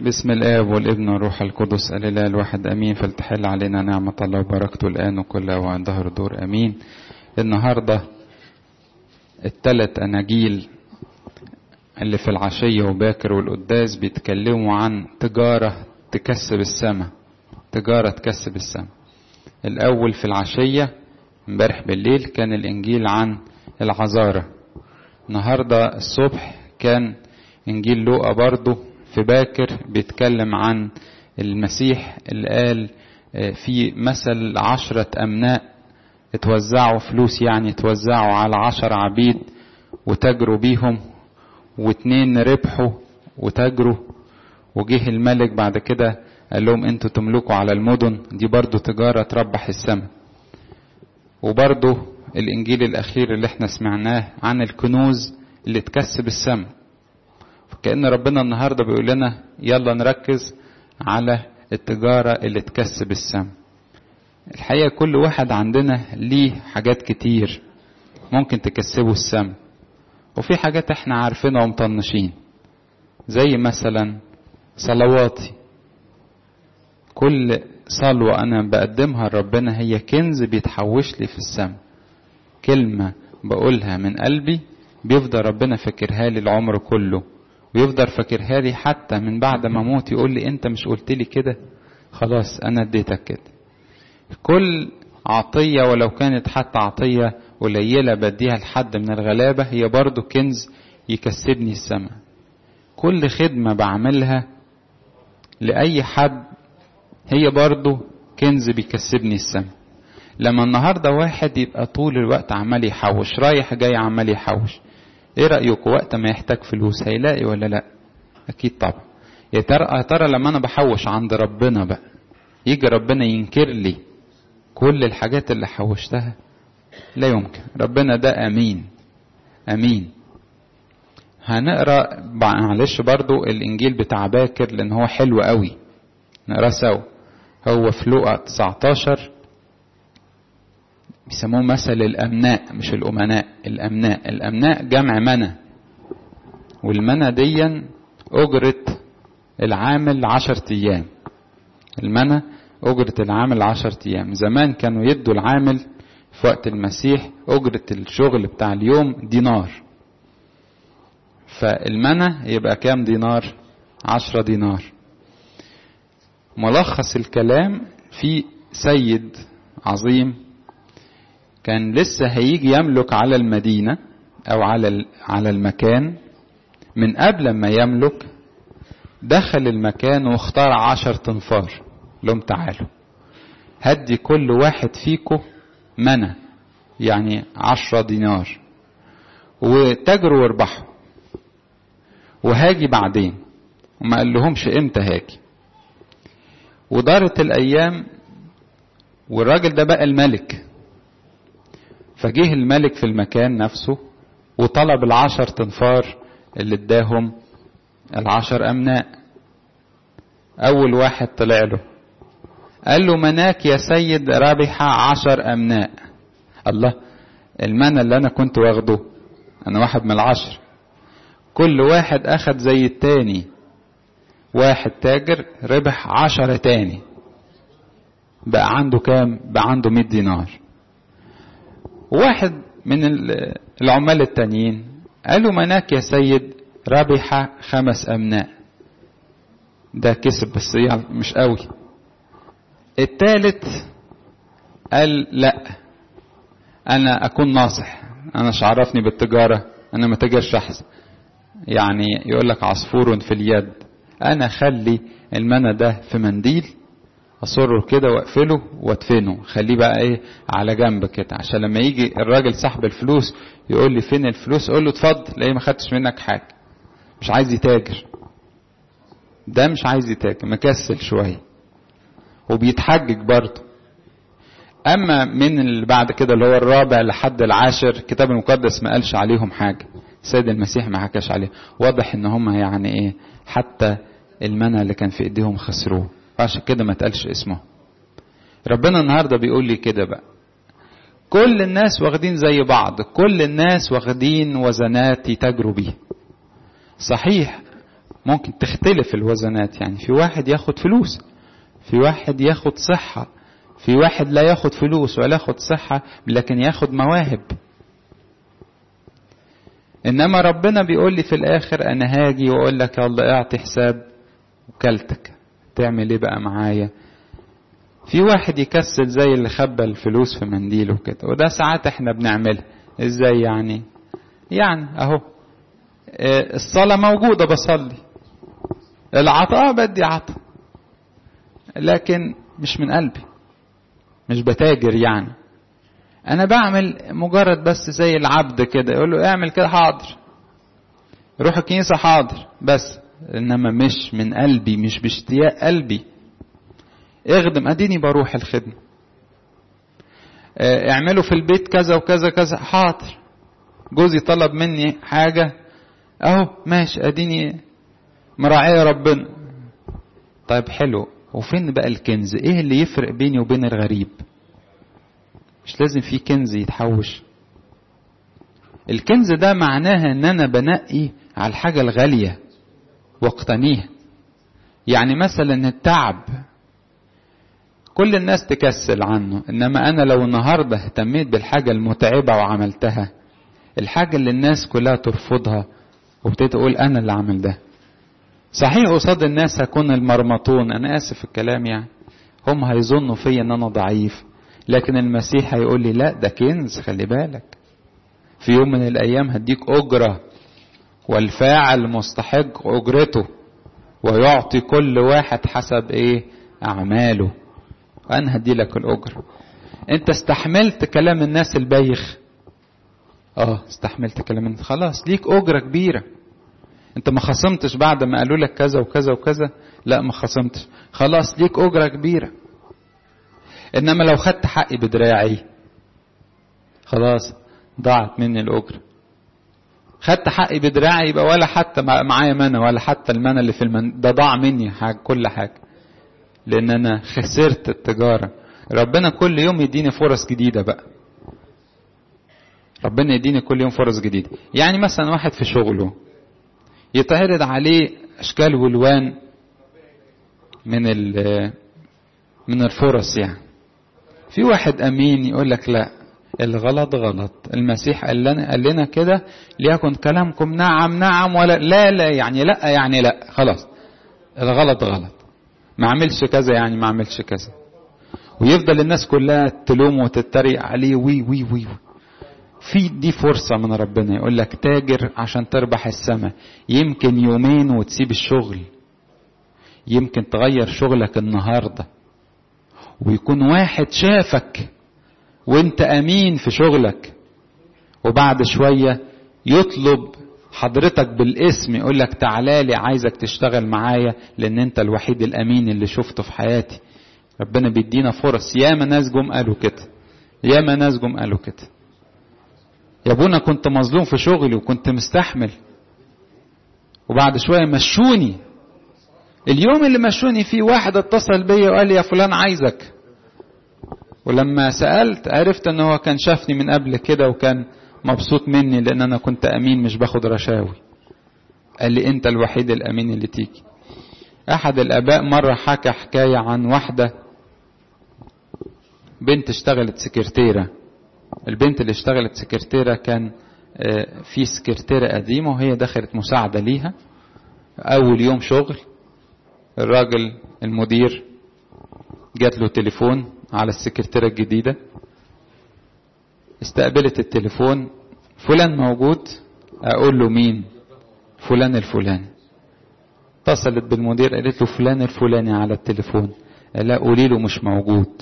بسم الآب والابن والروح القدس الإله الواحد أمين فلتحل علينا نعمة الله وبركته الآن وكل أوان ظهر دور أمين النهاردة التلات أناجيل اللي في العشية وباكر والقداس بيتكلموا عن تجارة تكسب السماء تجارة تكسب السماء الأول في العشية امبارح بالليل كان الإنجيل عن العذارة النهاردة الصبح كان إنجيل لوقا برضه في باكر بيتكلم عن المسيح اللي قال في مثل عشرة أمناء اتوزعوا فلوس يعني اتوزعوا على عشر عبيد وتجروا بيهم واتنين ربحوا وتجروا وجه الملك بعد كده قال لهم انتوا تملكوا على المدن دي برضو تجارة تربح السماء وبرضو الانجيل الاخير اللي احنا سمعناه عن الكنوز اللي تكسب السماء كأن ربنا النهاردة بيقول لنا يلا نركز على التجارة اللي تكسب السماء الحقيقة كل واحد عندنا ليه حاجات كتير ممكن تكسبه السماء وفي حاجات احنا عارفينها ومطنشين زي مثلا صلواتي كل صلوة أنا بقدمها لربنا هي كنز بيتحوش لي في السماء كلمة بقولها من قلبي بيفضل ربنا فاكرها لي العمر كله ويفضل فاكرها لي حتى من بعد ما اموت يقول لي انت مش قلت لي كده خلاص انا اديتك كده كل عطية ولو كانت حتى عطية قليلة بديها لحد من الغلابة هي برضو كنز يكسبني السماء كل خدمة بعملها لأي حد هي برضو كنز بيكسبني السماء لما النهاردة واحد يبقى طول الوقت عمال يحوش رايح جاي عمال يحوش ايه رأيكم وقت ما يحتاج فلوس هيلاقي ولا لا اكيد طبعا يا ترى يا ترى لما انا بحوش عند ربنا بقى يجي ربنا ينكر لي كل الحاجات اللي حوشتها لا يمكن ربنا ده امين امين هنقرا معلش برضو الانجيل بتاع باكر لان هو حلو قوي نقراه سوا هو في لوقا 19 بيسموه مثل الأمناء مش الأمناء الأمناء الأمناء جمع منى والمنى ديا أجرة العامل عشر أيام المنى أجرة العامل عشر أيام زمان كانوا يدوا العامل في وقت المسيح أجرة الشغل بتاع اليوم دينار فالمنى يبقى كام دينار عشرة دينار ملخص الكلام في سيد عظيم كان لسه هيجي يملك على المدينة أو على على المكان من قبل ما يملك دخل المكان واختار عشر تنفار لهم تعالوا هدي كل واحد فيكم منى يعني عشرة دينار وتجروا واربحوا وهاجي بعدين وما قال لهمش امتى هاجي ودارت الايام والراجل ده بقى الملك فجه الملك في المكان نفسه وطلب العشر تنفار اللي اداهم العشر امناء اول واحد طلع له قال له مناك يا سيد ربح عشر امناء الله المنى اللي انا كنت واخده انا واحد من العشر كل واحد اخد زي التاني واحد تاجر ربح عشرة تاني بقى عنده كام بقى عنده مئة دينار واحد من العمال التانيين قالوا مناك يا سيد ربح خمس أمناء ده كسب بس يعني مش قوي التالت قال لا أنا أكون ناصح أنا شعرفني بالتجارة أنا ما تاجرش أحسن يعني يقول لك عصفور في اليد أنا خلي المنى ده في منديل اصره كده واقفله وادفنه خليه بقى ايه على جنب كده عشان لما يجي الراجل صاحب الفلوس يقول لي فين الفلوس اقول له اتفضل لاقيه ما خدتش منك حاجه مش عايز يتاجر ده مش عايز يتاجر مكسل شويه وبيتحجج برضه اما من اللي بعد كده اللي هو الرابع لحد العاشر الكتاب المقدس ما قالش عليهم حاجه السيد المسيح ما حكاش عليه واضح ان هم يعني ايه حتى المنى اللي كان في ايديهم خسروه عشان كده ما تقالش اسمه ربنا النهاردة بيقول لي كده بقى كل الناس واخدين زي بعض كل الناس واخدين وزنات يتاجروا بيها صحيح ممكن تختلف الوزنات يعني في واحد ياخد فلوس في واحد ياخد صحة في واحد لا ياخد فلوس ولا ياخد صحة لكن ياخد مواهب انما ربنا بيقول لي في الاخر انا هاجي واقول لك يلا اعطي حساب وكلتك تعمل ايه بقى معايا في واحد يكسل زي اللي خبى الفلوس في منديله كده وده ساعات احنا بنعملها ازاي يعني يعني اهو الصلاة موجودة بصلي العطاء بدي عطاء لكن مش من قلبي مش بتاجر يعني انا بعمل مجرد بس زي العبد كده يقول له اعمل كده حاضر روح الكنيسة حاضر بس انما مش من قلبي مش باشتياق قلبي اخدم اديني بروح الخدمة اعملوا في البيت كذا وكذا كذا حاضر جوزي طلب مني حاجة اهو ماشي اديني مراعية ربنا طيب حلو وفين بقى الكنز ايه اللي يفرق بيني وبين الغريب مش لازم في كنز يتحوش الكنز ده معناها ان انا بنقي على الحاجة الغالية واقتنيها يعني مثلا التعب كل الناس تكسل عنه انما انا لو النهاردة اهتميت بالحاجة المتعبة وعملتها الحاجة اللي الناس كلها ترفضها وابتدي تقول انا اللي عامل ده صحيح قصاد الناس هكون المرمطون انا اسف في الكلام يعني هم هيظنوا فيا ان انا ضعيف لكن المسيح هيقول لي لا ده كنز خلي بالك في يوم من الايام هديك اجره والفاعل مستحق اجرته ويعطي كل واحد حسب ايه اعماله وانا هدي لك الاجر انت استحملت كلام الناس البايخ اه استحملت كلام الناس خلاص ليك اجره كبيره انت ما خصمتش بعد ما قالوا لك كذا وكذا وكذا لا ما خصمتش خلاص ليك اجره كبيره انما لو خدت حقي بدراعي خلاص ضاعت مني الاجره خدت حقي بدراعي يبقى ولا حتى معايا منى ولا حتى المنى اللي في المن ده ضاع مني حاجة كل حاجه لان انا خسرت التجاره ربنا كل يوم يديني فرص جديده بقى ربنا يديني كل يوم فرص جديده يعني مثلا واحد في شغله يتعرض عليه اشكال والوان من من الفرص يعني في واحد امين يقول لك لا الغلط غلط المسيح قال لنا قال لنا كده ليكن كلامكم نعم نعم ولا لا لا يعني لا يعني لا خلاص الغلط غلط ما عملش كذا يعني ما عملش كذا ويفضل الناس كلها تلومه وتتريق عليه وي وي وي في دي فرصة من ربنا يقول لك تاجر عشان تربح السماء يمكن يومين وتسيب الشغل يمكن تغير شغلك النهارده ويكون واحد شافك وانت امين في شغلك وبعد شوية يطلب حضرتك بالاسم يقول لك تعالى لي عايزك تشتغل معايا لان انت الوحيد الامين اللي شفته في حياتي ربنا بيدينا فرص ياما ناس جم قالوا كده ياما ناس جم قالوا كده يا ابونا كنت مظلوم في شغلي وكنت مستحمل وبعد شوية مشوني اليوم اللي مشوني فيه واحد اتصل بيا وقال لي يا فلان عايزك ولما سألت عرفت ان هو كان شافني من قبل كده وكان مبسوط مني لان انا كنت امين مش باخد رشاوي قال لي انت الوحيد الامين اللي تيجي احد الاباء مرة حكى حكاية عن واحدة بنت اشتغلت سكرتيرة البنت اللي اشتغلت سكرتيرة كان في سكرتيرة قديمة وهي دخلت مساعدة ليها اول يوم شغل الراجل المدير جات له تليفون على السكرتيرة الجديدة استقبلت التليفون فلان موجود اقول له مين فلان الفلاني اتصلت بالمدير قالت له فلان الفلاني على التليفون لا قولي له مش موجود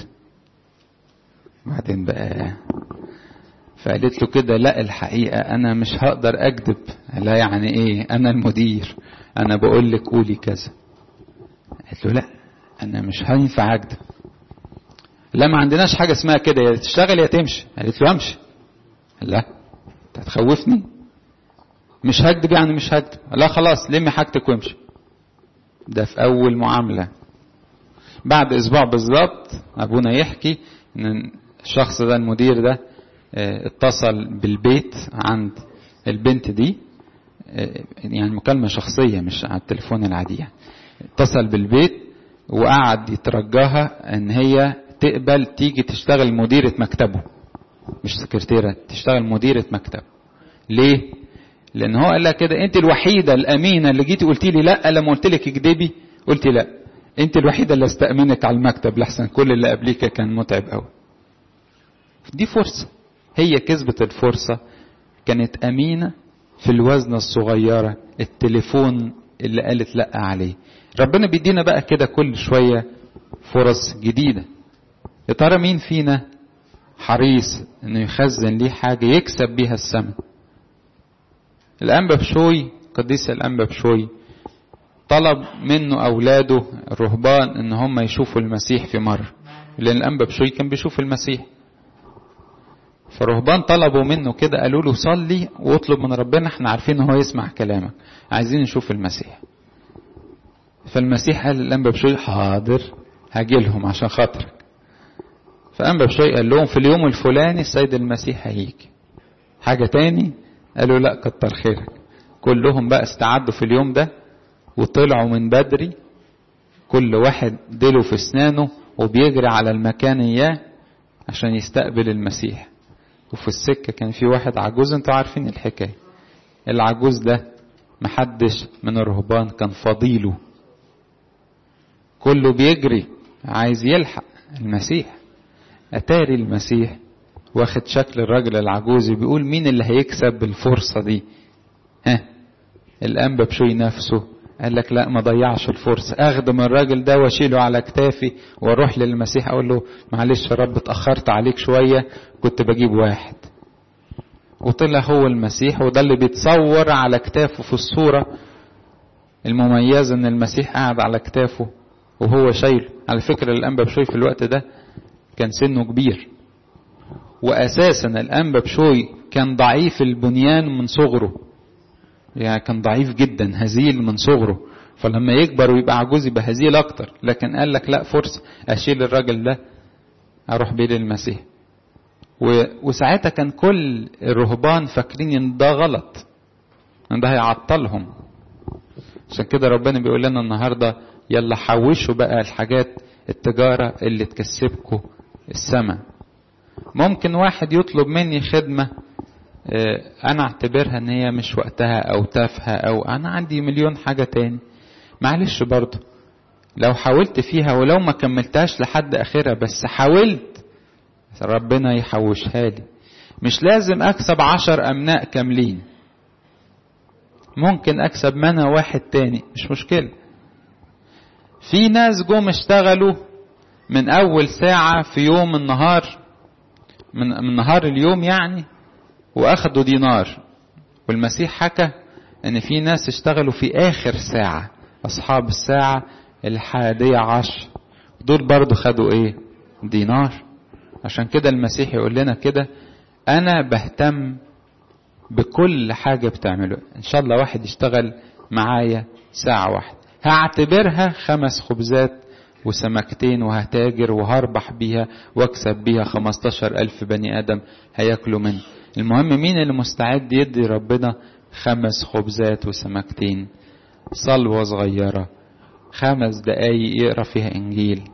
بعدين بقى فقالت له كده لا الحقيقة أنا مش هقدر أكذب لا يعني إيه أنا المدير أنا بقول لك قولي كذا قالت له لا أنا مش هينفع أكذب لا ما عندناش حاجة اسمها كده يا تشتغل يا تمشي قالت له امشي لا انت هتخوفني مش هكذب يعني مش هكذب لا خلاص لمي حاجتك وامشي ده في اول معاملة بعد اسبوع بالظبط ابونا يحكي ان الشخص ده المدير ده اتصل بالبيت عند البنت دي يعني مكالمة شخصية مش على التليفون العادي يعني. اتصل بالبيت وقعد يترجاها ان هي تقبل تيجي تشتغل مديرة مكتبه مش سكرتيرة تشتغل مديرة مكتبه ليه لان هو قال لها كده انت الوحيدة الامينة اللي جيتي قلتي لي لا لما قلت لك اكدبي قلتي لا انت الوحيدة اللي استأمنك على المكتب لحسن كل اللي قبليك كان متعب قوي دي فرصة هي كسبت الفرصة كانت أمينة في الوزنة الصغيرة التليفون اللي قالت لأ عليه ربنا بيدينا بقى كده كل شوية فرص جديدة يا ترى مين فينا حريص انه يخزن ليه حاجة يكسب بيها السماء الأنبا بشوي قديس الأنبا بشوي طلب منه أولاده الرهبان إن هم يشوفوا المسيح في مرة لأن الأنبا بشوي كان بيشوف المسيح فالرهبان طلبوا منه كده قالوا له صلي واطلب من ربنا احنا عارفين ان هو يسمع كلامك عايزين نشوف المسيح فالمسيح قال للأنبا بشوي حاضر هاجي لهم عشان خاطرك فأنبا بشوي قال لهم في اليوم الفلاني السيد المسيح هيجي حاجة تاني قالوا لا كتر خيرك كلهم بقى استعدوا في اليوم ده وطلعوا من بدري كل واحد ديله في اسنانه وبيجري على المكان اياه عشان يستقبل المسيح وفي السكة كان في واحد عجوز انتوا عارفين الحكاية العجوز ده محدش من الرهبان كان فضيله كله بيجري عايز يلحق المسيح أتاري المسيح واخد شكل الراجل العجوز بيقول مين اللي هيكسب الفرصة دي ها الأنبا بشوي نفسه قال لك لا ما ضيعش الفرصة اخدم الراجل ده واشيله على كتافي واروح للمسيح اقول له معلش يا رب اتأخرت عليك شوية كنت بجيب واحد وطلع هو المسيح وده اللي بيتصور على كتافه في الصورة المميزة ان المسيح قاعد على كتافه وهو شايله على فكرة الأنبا بشوي في الوقت ده كان سنه كبير وأساسا الأنبا بشوي كان ضعيف البنيان من صغره يعني كان ضعيف جدا هزيل من صغره فلما يكبر ويبقى عجوز يبقى هزيل اكتر لكن قال لك لا فرصة اشيل الراجل ده اروح بيه للمسيح و... وساعتها كان كل الرهبان فاكرين ان ده غلط ان ده هيعطلهم عشان كده ربنا بيقول لنا النهارده يلا حوشوا بقى الحاجات التجارة اللي تكسبكم السماء ممكن واحد يطلب مني خدمة انا اعتبرها ان هي مش وقتها او تافهة او انا عندي مليون حاجة تاني معلش برضو لو حاولت فيها ولو ما كملتهاش لحد اخرها بس حاولت ربنا يحوشها لي مش لازم اكسب عشر امناء كاملين ممكن اكسب منها واحد تاني مش مشكلة في ناس جم اشتغلوا من اول ساعة في يوم النهار من, من نهار اليوم يعني واخدوا دينار والمسيح حكى ان في ناس اشتغلوا في اخر ساعة اصحاب الساعة الحادية عشر دول برضو خدوا ايه دينار عشان كده المسيح يقول لنا كده انا بهتم بكل حاجة بتعمله ان شاء الله واحد يشتغل معايا ساعة واحدة هعتبرها خمس خبزات وسمكتين وهتاجر وهربح بيها واكسب بيها خمستاشر الف بني ادم هياكلوا منه المهم مين اللي مستعد يدي ربنا خمس خبزات وسمكتين صلوة صغيرة خمس دقايق يقرا فيها انجيل